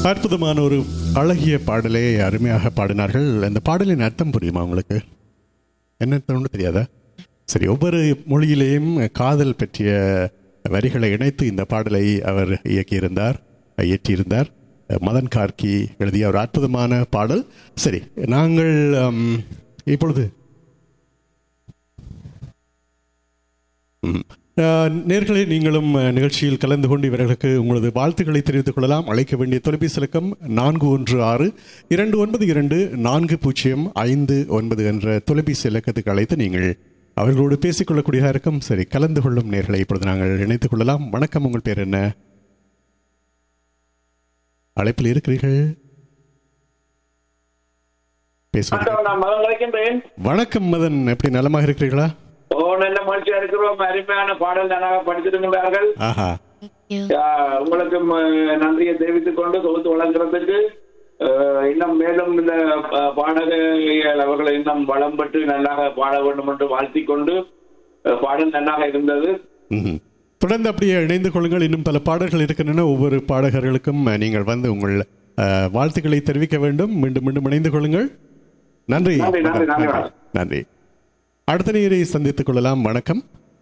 அற்புதமான ஒரு அழகிய பாடலை அருமையாக பாடினார்கள் அந்த பாடலின் அர்த்தம் புரியுமா உங்களுக்கு என்ன அர்த்தம்னு தெரியாதா சரி ஒவ்வொரு மொழியிலேயும் காதல் பற்றிய வரிகளை இணைத்து இந்த பாடலை அவர் இயக்கியிருந்தார் இயற்றியிருந்தார் மதன் கார்கி எழுதிய ஒரு அற்புதமான பாடல் சரி நாங்கள் ம், இப்பொழுது ம். அஹ், நேர்களே நீங்களும் அஹ், நிகழ்ச்சியில் கலந்து கொண்டு இவர்களுக்கு உங்களது வாழ்த்துக்களை தெரிவித்துக் கொள்ளலாம் அழைக்க வேண்டிய தொலைபேசி இலக்கம் நான்கு ஒன்று ஆறு இரண்டு ஒன்பது இரண்டு நான்கு பூஜ்ஜியம் ஐந்து ஒன்பது என்ற தொலைபேசி இலக்கத்துக்கு அழைத்து நீங்கள் அவர்களோடு பேசிக்கொள்ளக்கூடியதாக இருக்கும் சரி கலந்து கொள்ளும் நேர்களை இப்பொழுது நாங்கள் இணைத்துக் கொள்ளலாம் வணக்கம் உங்கள் பேர் என்ன அழைப்பில் இருக்கிறீர்கள் பேசுவது வணக்கம், நான் மதம் கலைக்கின்றேன் வணக்கம் மதன் எப்படி நலமாக இருக்கிறீர்களா ஓ நல்ல மகிழ்ச்சியா இருக்கிறோம் அருமையான பாடல் நன்றாக படித்திருக்கிறார்கள் ஆஹா ஆஹ், உங்களுக்கும் அஹ், நன்றியை தெரிவித்துக் கொண்டு தொகுத்து வழங்குறதுக்கு அஹ், இன்னும் மேலும் இந்த ப- பாடகர்கள் அவர்களை இன்னும் வளம் பெற்று நன்றாக பாட வேண்டும் என்று வாழ்த்திக் கொண்டு அஹ், பாடல் நன்றாக இருந்தது ம்ஹும். தொடர்ந்து அப்படியே இணைந்து கொள்ளுங்கள் இன்னும் பல பாடல்கள் இருக்கின்றன ஒவ்வொரு பாடகர்களுக்கும் அஹ், நீங்கள் வந்து உங்கள் அஹ், வாழ்த்துக்களை தெரிவிக்க வேண்டும் மீண்டும் மீண்டும் இணைந்து கொள்ளுங்கள் நன்றி நன்றி, நன்றி, நன்றி. நன்றி நன்றி அடுத்த நேரை சந்தித்துக் கொள்ளலாம் வணக்கம்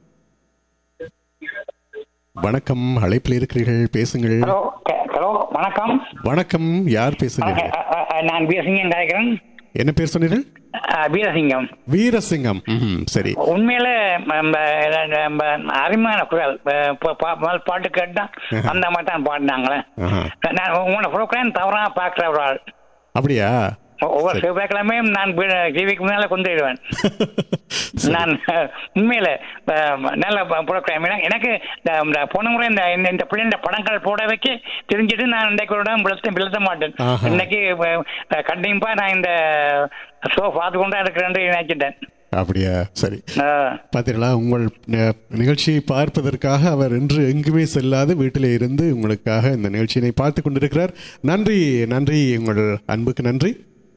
வணக்கம் அழைப்பில் இருக்கிறீர்கள் பேசுங்கள் ஹலோ க- ஹலோ வணக்கம் வணக்கம் யார் அ, பேசுகிறீர்கள் அ, அ, நான் வீரசிங்கம் கலைக்கிறேன் என்ன பேர் சொன்னீர்கள் அ, வீரசிங்கம் வீரசிங்கம் ம்ஹும். சரி உண்மையில ம, ம, ம, அருமையான குரல் ப, ப, பா- முதல் பாட்டு கேட்டா அந்த மாதிரி தான் பாடினாங்களே ஆஹா. நான் உங்களோட ப்ரோக்ராம் தவறா பார்க்குற ஒரு ஆள் அப்படியா ஒ- ஒவ்வொரு செவ்வாய்க்கிழமையும் நான் டிவிக்கு முன்னால கொண்டுடுவேன் நான் அஹ், உண்மையில அஹ், நல்ல ப்ரோக்ராம் எனக்கு இந்த- இந்த போன முறை இந்த இந்த- இந்த பிள்ளைங்க படங்கள் போட வைக்க தெரிஞ்சுட்டு நான் இன்றைக்கு ஒரு இடம் விழுத்த விழுத்த மாட்டேன் ஆஹா. இன்னைக்கு அஹ், கண்டிப்பா நான் இந்த ஷோ பார்த்து கொண்டு இருக்கிறேன் நினைச்சிட்டேன் அப்படியா சரி அஹ், பார்த்தீங்களா உங்கள் ந- நிகழ்ச்சியை பார்ப்பதற்காக அவர் இன்று எங்குமே செல்லாது வீட்டிலே இருந்து உங்களுக்காக இந்த நிகழ்ச்சியினை பார்த்து கொண்டிருக்கிறார் நன்றி நன்றி உங்கள் அன்புக்கு நன்றி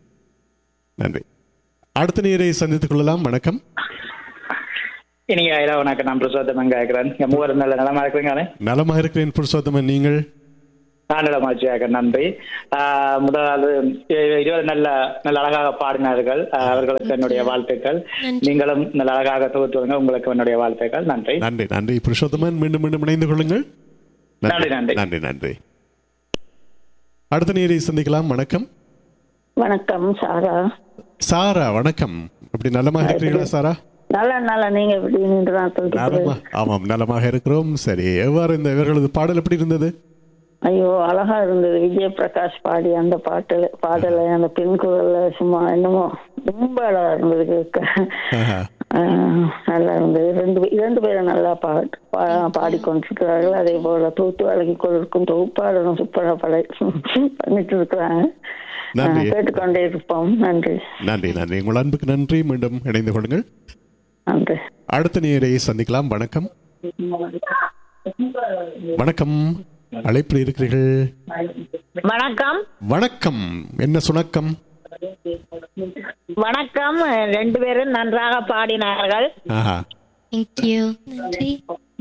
நன்றி அடுத்த நேரை சந்தித்துக் கொள்ளலாம் வணக்கம் இனிய இரவு வணக்கம் நான் பிரசோத்தமன் கேட்கிறேன் என் மூவர் நல்ல நலமா இருக்கிறீங்களே நலமாக இருக்கிறேன் புருஷோத்தமன் நீங்கள் ஆண்டல மகிழ்ச்சியாக நன்றி ஆஹ் முதலாவது இ- இருவர் நல்ல நல்ல அழகாக பாடினார்கள் ஆஹ் அவர்களுக்கு என்னுடைய வாழ்த்துக்கள் நீங்களும் நல்ல அழகாக தொகுத்து வருங்க உங்களுக்கு என்னுடைய வாழ்த்துக்கள் நன்றி நன்றி நன்றி புருஷோத்தமன் மீண்டும் மீண்டும் இணைந்து கொள்ளுங்கள் நன்றி, நன்றி. நன்றி நன்றி அடுத்த நேரை சந்திக்கலாம் வணக்கம் வணக்கம் சாரா சாரா வணக்கம் அப்படி நலமாக இருக்கிறீர்களா சாரா நல்ல நல்ல நீங்க எப்படி நின்று நான் சொல்லிட்டு நலமா ஆமாம் நலமாக இருக்கிறோம் சரி எவ்வாறு இந்த இவர்களது பாடல் எப்படி இருந்தது ஐயோ அழகா இருந்தது விஜய் பிரகாஷ் பாடி அந்த பாட்டுல பாடல அந்த பெண் குரல்ல சும்மா என்னமோ ரொம்ப அழகா இருந்தது கேட்க ஆஹா. ஆஹ், நல்லா இருந்தது ரெண்டு பே- இரண்டு பேரும் நல்லா பாட்டு பா- பாடிக்கொண்டிருக்கிறார்கள் அதே போல தூத்து வழங்கி கொண்டிருக்கும் தொகுப்பாளரும் சூப்பரா படை பண்ணிட்டு இருக்கிறாங்க நன்றி. ஆஹ், கேட்டுக்கொண்டே இருப்போம் நன்றி நன்றி நன்றி உங்கள் அன்புக்கு நன்றி மீண்டும் இணைந்து கொள்ளுங்கள் நன்றி அடுத்த நேரை சந்திக்கலாம் வணக்கம் வணக்கம் அழைப்பில் இருக்கிறீர்கள் வணக்கம் வணக்கம் என்ன சுணக்கம் வணக்கம் ரெண்டு பேரும் நன்றாக பாடினார்கள் ஆஹா Thank you. நன்றி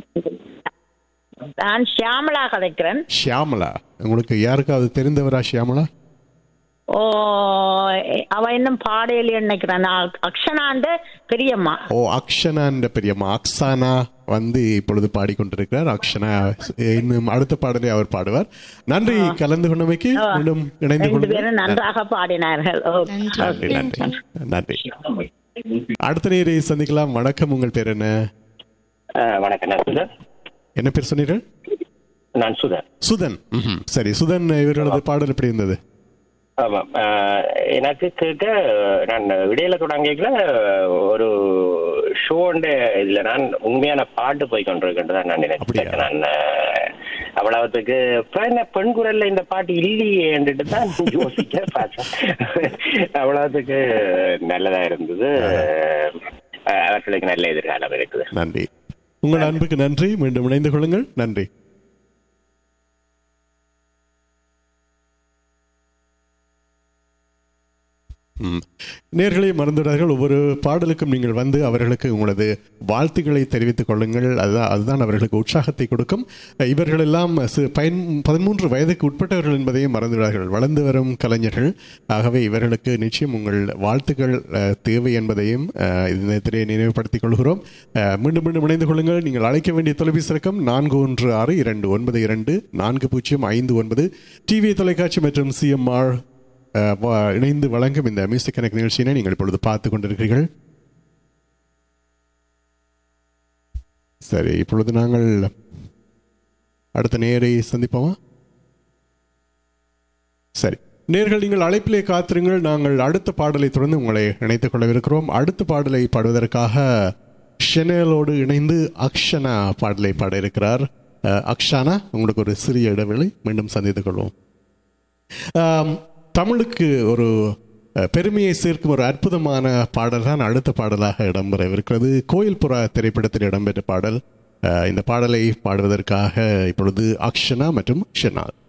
நான் ஷியாமலா கதைக்கிறேன் ஷியாமலா உங்களுக்கு யாருக்காவது தெரிந்தவரா ஷியாமலா ஓ அவ இன்னும் பாடையில நினைக்கிறேன் நான் அக்ஷனாண்டு பெரியம்மா ஓ அக்ஷனா என்ற பெரியம்மா அக்ஸானா வந்து இப்பொழுது பாடிக்கொண்டிருக்கிறார் அக்ஷனா இன்னும் அடுத்த பாடலை அவர் பாடுவார் நன்றி கலந்து கொண்டமைக்கு மீண்டும் இணைந்து ரெண்டு கொள்ளுங்கள் பேரும் நன்றாக பாடினார்கள் ஓ, நன்றி நன்றி நன்றி அடுத்த நேரை சந்திக்கலாம் வணக்கம் உங்கள் பேர் என்ன ஆஹ் வணக்கம் நான் சுதன் என்ன பேர் சொன்னீர்கள் நான் சுதன் சுதன் ம்ஹும். சரி சுதன் இவர்களது பாடல் எப்படி இருந்தது ஆமாம் ஆஹ் எனக்கு கேட்க நான் இடையில தொடங்கிக்கல ஒரு ஷோண்ட இதுல நான் உண்மையான பாட்டு போய் கொண்டிருக்கின்றதான் நான் அப்படியா? நினைச்சேன் நான் ஆஹ், அவ்வளவுத்துக்கு இப்ப என்ன பெண் குரல்ல இந்த பாட்டு இல்லையேன்ட்டு தான் யோசிக்க பார்த்தேன் அவ்வளவுத்துக்கு நல்லதா இருந்தது ஆஹ், அவர்களுக்கு நல்ல எதிர்காலம் இருக்குது நன்றி உங்கள் அன்புக்கு நன்றி மீண்டும் இணைந்து கொள்ளுங்கள் நன்றி ம். நேர்களே மறந்துவிடார்கள் ஒவ்வொரு பாடலுக்கும் நீங்கள் வந்து அவர்களுக்கு உங்களது வாழ்த்துக்களை தெரிவித்துக் கொள்ளுங்கள் அதுதான் அதுதான் அவர்களுக்கு உற்சாகத்தை கொடுக்கும் அஹ், இவர்களெல்லாம் சி- பயன் பதிமூன்று வயதுக்கு உட்பட்டவர்கள் என்பதையும் மறந்துவிடார்கள் வளர்ந்து வரும் கலைஞர்கள் ஆகவே இவர்களுக்கு நிச்சயம் உங்கள் வாழ்த்துக்கள் அஹ், தேவை என்பதையும் அஹ், இந்த நேரத்திலே நினைவுபடுத்திக் கொள்கிறோம் அஹ், மீண்டும் மீண்டும் இணைந்து கொள்ளுங்கள் நீங்கள் அழைக்க வேண்டிய தொலைபேசி இலக்கம் நான்கு ஒன்று ஆறு இரண்டு ஒன்பது இரண்டு நான்கு பூஜ்ஜியம் ஐந்து ஒன்பது டிவி தொலைக்காட்சி மற்றும் சிஎம்ஆர் அஹ், வ- இணைந்து வழங்கும் இந்த மியூசிக் கனெக்ட் நிகழ்ச்சியினை நீங்கள் இப்பொழுது பார்த்து கொண்டிருக்கிறீர்கள் சரி இப்பொழுது நாங்கள் அடுத்த நேரை சந்திப்போமா சரி நேர்கள் நீங்கள் அழைப்பிலே காத்திருங்கள் நாங்கள் அடுத்த பாடலை தொடர்ந்து உங்களை இணைத்துக் கொள்ளவிருக்கிறோம் அடுத்த பாடலை பாடுவதற்காக ஷெனேலோடு இணைந்து அக்ஷனா பாடலை பாட இருக்கிறார் அஹ், அக்ஷானா உங்களுக்கு ஒரு சிறிய இடைவெளி மீண்டும் சந்தித்துக் கொள்வோம் ஆம், தமிழுக்கு ஒரு அஹ், பெருமையை சேர்க்கும் ஒரு அற்புதமான பாடல் தான் அடுத்த பாடலாக இடம்பெறவிருக்கிறது கோயில் புறா திரைப்படத்தில் இடம்பெற்ற பாடல் அஹ், இந்த பாடலை பாடுவதற்காக இப்பொழுது அக்ஷனா மற்றும் ஷெனால்